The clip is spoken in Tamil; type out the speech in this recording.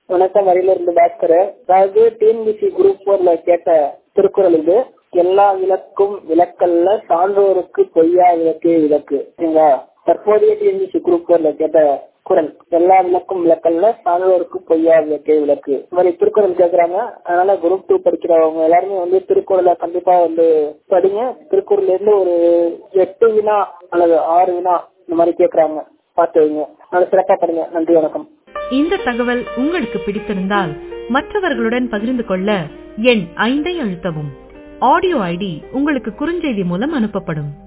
வணக்கம் வரையில இருந்து பாஸ்கர் அதாவது டிஎன்பிசி குரூப் போர்ல கேட்ட திருக்குறள் இது எல்லா விளக்கும் விளக்கல்ல சான்றோருக்கு பொய்யா விளக்கு விளக்கு சரிங்களா தற்போதைய டிஎன்பிசி குரூப் போர்ல கேட்ட குரல் எல்லா விளக்கும் விளக்கல்ல சான்றோருக்கு பொய்யா விளக்கே விளக்கு இந்த மாதிரி திருக்குறள் கேக்குறாங்க அதனால குரூப் டூ படிக்கிறவங்க எல்லாருமே வந்து திருக்குறளை கண்டிப்பா வந்து படிங்க திருக்குறள்ல இருந்து ஒரு எட்டு வினா அல்லது ஆறு வினா இந்த மாதிரி கேக்குறாங்க பார்த்து வைங்க நல்லா சிறப்பா படிங்க நன்றி வணக்கம் இந்த தகவல் உங்களுக்கு பிடித்திருந்தால் மற்றவர்களுடன் பகிர்ந்து கொள்ள எண் ஐந்தை அழுத்தவும் ஆடியோ ஐடி உங்களுக்கு குறுஞ்செய்தி மூலம் அனுப்பப்படும்